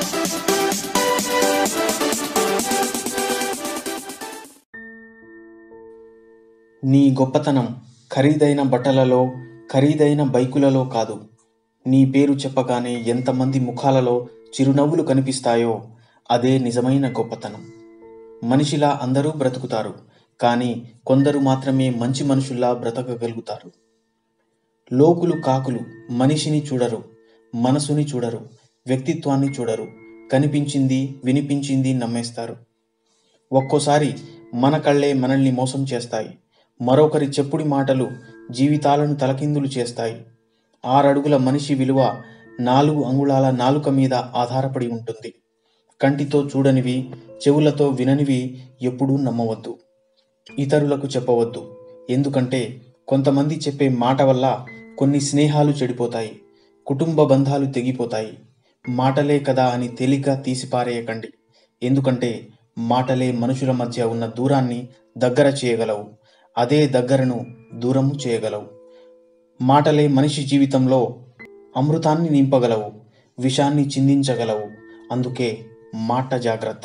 నీ గొప్పతనం ఖరీదైన బట్టలలో ఖరీదైన బైకులలో కాదు నీ పేరు చెప్పగానే ఎంతమంది ముఖాలలో చిరునవ్వులు కనిపిస్తాయో అదే నిజమైన గొప్పతనం మనిషిలా అందరూ బ్రతుకుతారు కానీ కొందరు మాత్రమే మంచి మనుషుల్లా బ్రతకగలుగుతారు లోకులు కాకులు మనిషిని చూడరు మనసుని చూడరు వ్యక్తిత్వాన్ని చూడరు కనిపించింది వినిపించింది నమ్మేస్తారు ఒక్కోసారి మన కళ్ళే మనల్ని మోసం చేస్తాయి మరొకరి చెప్పుడి మాటలు జీవితాలను తలకిందులు చేస్తాయి ఆరడుగుల మనిషి విలువ నాలుగు అంగుళాల నాలుక మీద ఆధారపడి ఉంటుంది కంటితో చూడనివి చెవులతో విననివి ఎప్పుడూ నమ్మవద్దు ఇతరులకు చెప్పవద్దు ఎందుకంటే కొంతమంది చెప్పే మాట వల్ల కొన్ని స్నేహాలు చెడిపోతాయి కుటుంబ బంధాలు తెగిపోతాయి మాటలే కదా అని తేలిగ్గా తీసిపారేయకండి ఎందుకంటే మాటలే మనుషుల మధ్య ఉన్న దూరాన్ని దగ్గర చేయగలవు అదే దగ్గరను దూరము చేయగలవు మాటలే మనిషి జీవితంలో అమృతాన్ని నింపగలవు విషాన్ని చిందించగలవు అందుకే మాట జాగ్రత్త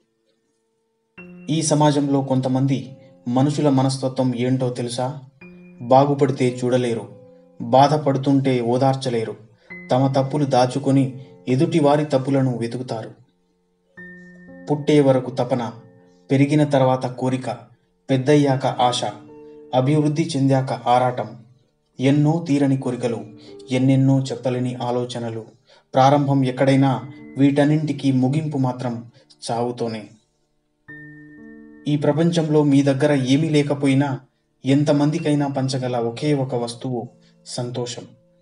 ఈ సమాజంలో కొంతమంది మనుషుల మనస్తత్వం ఏంటో తెలుసా బాగుపడితే చూడలేరు బాధపడుతుంటే ఓదార్చలేరు తమ తప్పులు దాచుకొని ఎదుటి వారి తప్పులను వెతుకుతారు పుట్టే వరకు తపన పెరిగిన తర్వాత కోరిక పెద్దయ్యాక ఆశ అభివృద్ధి చెందాక ఆరాటం ఎన్నో తీరని కోరికలు ఎన్నెన్నో చెప్పలేని ఆలోచనలు ప్రారంభం ఎక్కడైనా వీటన్నింటికి ముగింపు మాత్రం చావుతోనే ఈ ప్రపంచంలో మీ దగ్గర ఏమీ లేకపోయినా ఎంతమందికైనా పంచగల ఒకే ఒక వస్తువు సంతోషం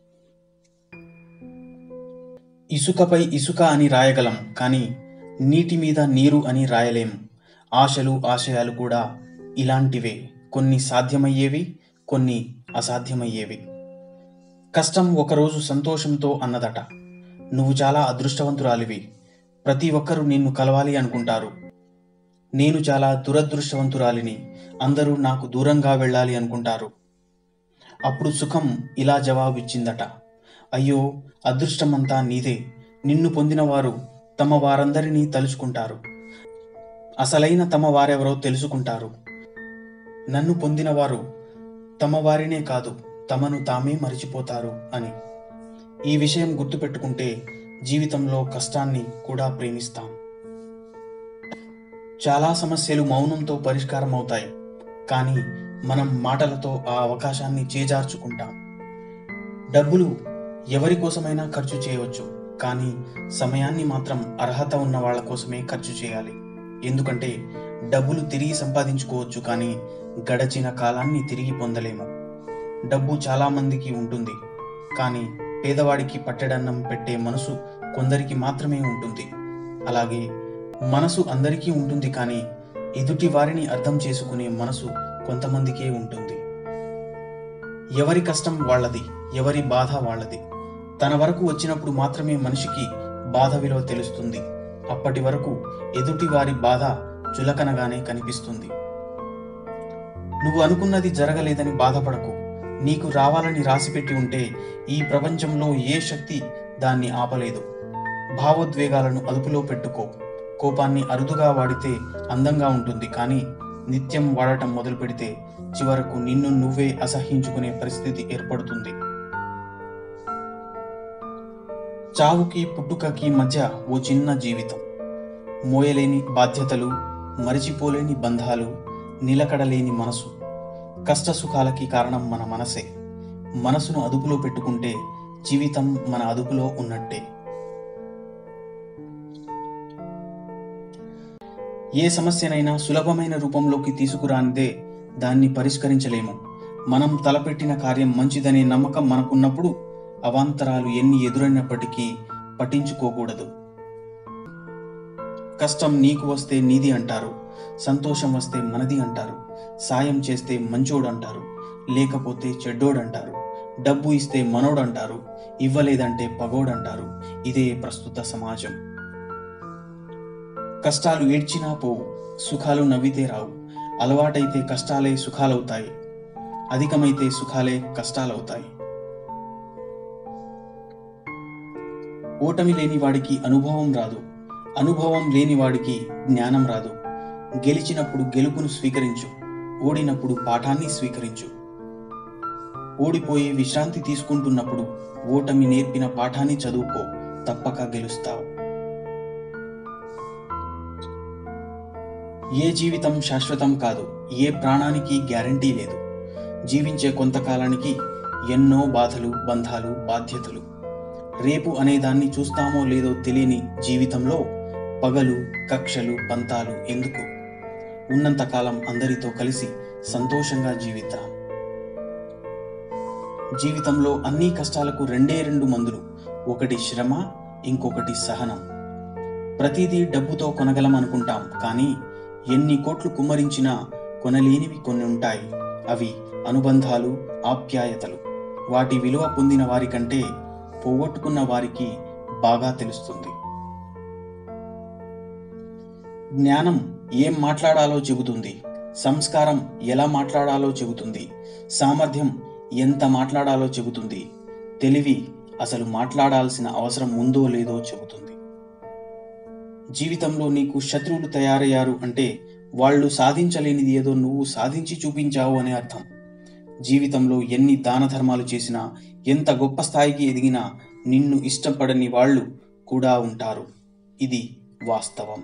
ఇసుకపై ఇసుక అని రాయగలం కానీ నీటి మీద నీరు అని రాయలేం ఆశలు ఆశయాలు కూడా ఇలాంటివే కొన్ని సాధ్యమయ్యేవి కొన్ని అసాధ్యమయ్యేవి కష్టం ఒకరోజు సంతోషంతో అన్నదట నువ్వు చాలా అదృష్టవంతురాలివి ప్రతి ఒక్కరూ నిన్ను కలవాలి అనుకుంటారు నేను చాలా దురదృష్టవంతురాలిని అందరూ నాకు దూరంగా వెళ్ళాలి అనుకుంటారు అప్పుడు సుఖం ఇలా జవాబిచ్చిందట అయ్యో అదృష్టమంతా నీదే నిన్ను పొందినవారు తమ వారందరినీ తలుచుకుంటారు అసలైన తమ వారెవరో తెలుసుకుంటారు నన్ను పొందినవారు తమ వారినే కాదు తమను తామే మరిచిపోతారు అని ఈ విషయం గుర్తుపెట్టుకుంటే జీవితంలో కష్టాన్ని కూడా ప్రేమిస్తాం చాలా సమస్యలు మౌనంతో పరిష్కారం అవుతాయి కానీ మనం మాటలతో ఆ అవకాశాన్ని చేజార్చుకుంటాం డబ్బులు ఎవరి కోసమైనా ఖర్చు చేయవచ్చు కానీ సమయాన్ని మాత్రం అర్హత ఉన్న వాళ్ళ కోసమే ఖర్చు చేయాలి ఎందుకంటే డబ్బులు తిరిగి సంపాదించుకోవచ్చు కానీ గడచిన కాలాన్ని తిరిగి పొందలేము డబ్బు చాలా మందికి ఉంటుంది కానీ పేదవాడికి పట్టెడన్నం పెట్టే మనసు కొందరికి మాత్రమే ఉంటుంది అలాగే మనసు అందరికీ ఉంటుంది కానీ ఎదుటి వారిని అర్థం చేసుకునే మనసు కొంతమందికే ఉంటుంది ఎవరి కష్టం వాళ్ళది ఎవరి బాధ వాళ్ళది తన వరకు వచ్చినప్పుడు మాత్రమే మనిషికి బాధ విలువ తెలుస్తుంది అప్పటి వరకు ఎదుటి వారి బాధ చులకనగానే కనిపిస్తుంది నువ్వు అనుకున్నది జరగలేదని బాధపడకు నీకు రావాలని రాసిపెట్టి ఉంటే ఈ ప్రపంచంలో ఏ శక్తి దాన్ని ఆపలేదు భావోద్వేగాలను అదుపులో పెట్టుకో కోపాన్ని అరుదుగా వాడితే అందంగా ఉంటుంది కానీ నిత్యం వాడటం మొదలు పెడితే చివరకు నిన్ను నువ్వే అసహ్యించుకునే పరిస్థితి ఏర్పడుతుంది చావుకి పుట్టుకకి మధ్య ఓ చిన్న జీవితం మోయలేని బాధ్యతలు మరిచిపోలేని బంధాలు నిలకడలేని మనసు కష్ట సుఖాలకి కారణం మన మనసే మనసును అదుపులో పెట్టుకుంటే జీవితం మన అదుపులో ఉన్నట్టే ఏ సమస్యనైనా సులభమైన రూపంలోకి తీసుకురానిదే దాన్ని పరిష్కరించలేము మనం తలపెట్టిన కార్యం మంచిదనే నమ్మకం మనకున్నప్పుడు అవాంతరాలు ఎన్ని ఎదురైనప్పటికీ పట్టించుకోకూడదు కష్టం నీకు వస్తే నీది అంటారు సంతోషం వస్తే మనది అంటారు సాయం చేస్తే మంచోడు అంటారు లేకపోతే చెడ్డోడంటారు డబ్బు ఇస్తే మనోడంటారు ఇవ్వలేదంటే పగోడంటారు ఇదే ప్రస్తుత సమాజం కష్టాలు ఏడ్చినా పోవు సుఖాలు నవ్వితే రావు అలవాటైతే కష్టాలే సుఖాలవుతాయి అధికమైతే సుఖాలే కష్టాలవుతాయి ఓటమి లేని వాడికి అనుభవం రాదు అనుభవం లేని వాడికి జ్ఞానం రాదు గెలిచినప్పుడు గెలుపును స్వీకరించు ఓడినప్పుడు పాఠాన్ని స్వీకరించు ఓడిపోయి విశ్రాంతి తీసుకుంటున్నప్పుడు ఓటమి నేర్పిన పాఠాన్ని చదువుకో తప్పక గెలుస్తావు ఏ జీవితం శాశ్వతం కాదు ఏ ప్రాణానికి గ్యారంటీ లేదు జీవించే కొంతకాలానికి ఎన్నో బాధలు బంధాలు బాధ్యతలు రేపు అనేదాన్ని చూస్తామో లేదో తెలియని జీవితంలో పగలు కక్షలు పంతాలు ఎందుకు ఉన్నంతకాలం అందరితో కలిసి సంతోషంగా జీవిద్దాం జీవితంలో అన్ని కష్టాలకు రెండే రెండు మందులు ఒకటి శ్రమ ఇంకొకటి సహనం ప్రతిదీ డబ్బుతో కొనగలం అనుకుంటాం కానీ ఎన్ని కోట్లు కుమ్మరించినా కొనలేనివి కొన్ని ఉంటాయి అవి అనుబంధాలు ఆప్యాయతలు వాటి విలువ పొందిన వారికంటే పోగొట్టుకున్న వారికి బాగా తెలుస్తుంది జ్ఞానం ఏం మాట్లాడాలో చెబుతుంది సంస్కారం ఎలా మాట్లాడాలో చెబుతుంది సామర్థ్యం ఎంత మాట్లాడాలో చెబుతుంది తెలివి అసలు మాట్లాడాల్సిన అవసరం ఉందో లేదో చెబుతుంది జీవితంలో నీకు శత్రువులు తయారయ్యారు అంటే వాళ్ళు సాధించలేనిది ఏదో నువ్వు సాధించి చూపించావు అనే అర్థం జీవితంలో ఎన్ని దాన ధర్మాలు చేసినా ఎంత గొప్ప స్థాయికి ఎదిగినా నిన్ను ఇష్టపడని వాళ్ళు కూడా ఉంటారు ఇది వాస్తవం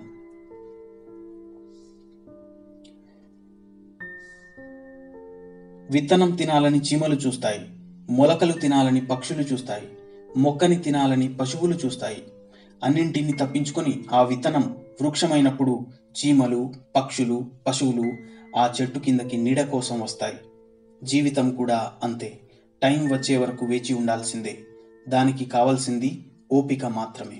విత్తనం తినాలని చీమలు చూస్తాయి మొలకలు తినాలని పక్షులు చూస్తాయి మొక్కని తినాలని పశువులు చూస్తాయి అన్నింటిని తప్పించుకొని ఆ విత్తనం వృక్షమైనప్పుడు చీమలు పక్షులు పశువులు ఆ చెట్టు కిందకి నీడ కోసం వస్తాయి జీవితం కూడా అంతే టైం వచ్చే వరకు వేచి ఉండాల్సిందే దానికి కావాల్సింది ఓపిక మాత్రమే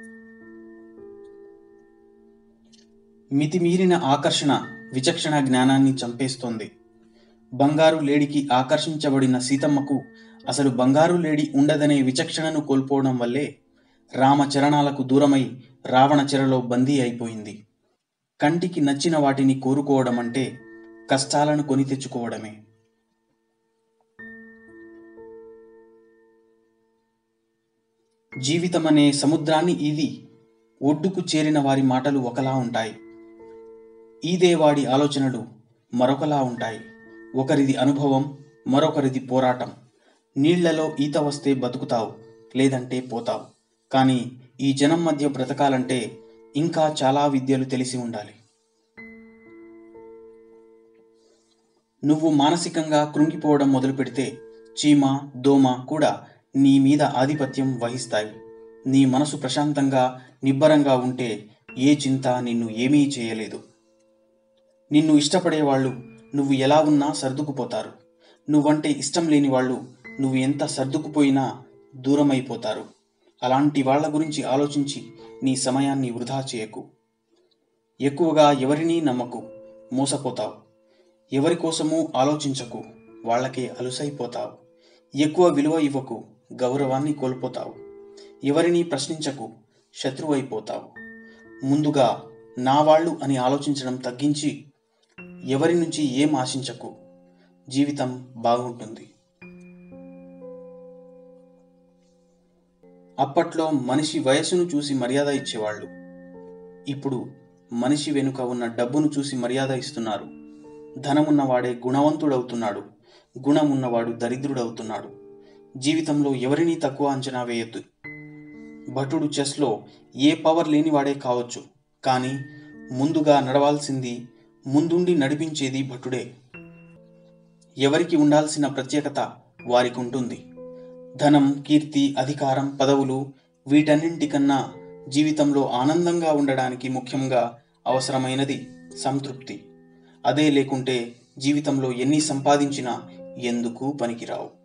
మితిమీరిన ఆకర్షణ విచక్షణ జ్ఞానాన్ని చంపేస్తోంది బంగారు లేడికి ఆకర్షించబడిన సీతమ్మకు అసలు బంగారు లేడి ఉండదనే విచక్షణను కోల్పోవడం వల్లే రామచరణాలకు దూరమై రావణ చెరలో బందీ అయిపోయింది కంటికి నచ్చిన వాటిని కోరుకోవడం అంటే కష్టాలను కొని తెచ్చుకోవడమే జీవితం అనే సముద్రాన్ని ఇది ఒడ్డుకు చేరిన వారి మాటలు ఒకలా ఉంటాయి ఈదే వాడి ఆలోచనలు మరొకలా ఉంటాయి ఒకరిది అనుభవం మరొకరిది పోరాటం నీళ్లలో ఈత వస్తే బతుకుతావు లేదంటే పోతావు కానీ ఈ జనం మధ్య బ్రతకాలంటే ఇంకా చాలా విద్యలు తెలిసి ఉండాలి నువ్వు మానసికంగా కృంగిపోవడం మొదలు పెడితే చీమ దోమ కూడా నీ మీద ఆధిపత్యం వహిస్తాయి నీ మనసు ప్రశాంతంగా నిబ్బరంగా ఉంటే ఏ చింత నిన్ను ఏమీ చేయలేదు నిన్ను ఇష్టపడేవాళ్ళు నువ్వు ఎలా ఉన్నా సర్దుకుపోతారు నువ్వంటే ఇష్టం లేని వాళ్ళు నువ్వు ఎంత సర్దుకుపోయినా దూరమైపోతారు అలాంటి వాళ్ళ గురించి ఆలోచించి నీ సమయాన్ని వృధా చేయకు ఎక్కువగా ఎవరినీ నమ్మకు మోసపోతావు ఎవరి కోసమూ ఆలోచించకు వాళ్ళకే అలుసైపోతావు ఎక్కువ విలువ ఇవ్వకు గౌరవాన్ని కోల్పోతావు ఎవరిని ప్రశ్నించకు శత్రువైపోతావు ముందుగా నా వాళ్ళు అని ఆలోచించడం తగ్గించి ఎవరి నుంచి ఏం ఆశించకు జీవితం బాగుంటుంది అప్పట్లో మనిషి వయసును చూసి మర్యాద ఇచ్చేవాళ్ళు ఇప్పుడు మనిషి వెనుక ఉన్న డబ్బును చూసి మర్యాద ఇస్తున్నారు ధనమున్నవాడే గుణవంతుడవుతున్నాడు గుణమున్నవాడు దరిద్రుడవుతున్నాడు జీవితంలో ఎవరినీ తక్కువ అంచనా వేయొద్దు భటుడు చెస్లో ఏ పవర్ లేనివాడే కావచ్చు కానీ ముందుగా నడవాల్సింది ముందుండి నడిపించేది భటుడే ఎవరికి ఉండాల్సిన ప్రత్యేకత వారికి ఉంటుంది ధనం కీర్తి అధికారం పదవులు వీటన్నింటికన్నా జీవితంలో ఆనందంగా ఉండడానికి ముఖ్యంగా అవసరమైనది సంతృప్తి అదే లేకుంటే జీవితంలో ఎన్ని సంపాదించినా ఎందుకు పనికిరావు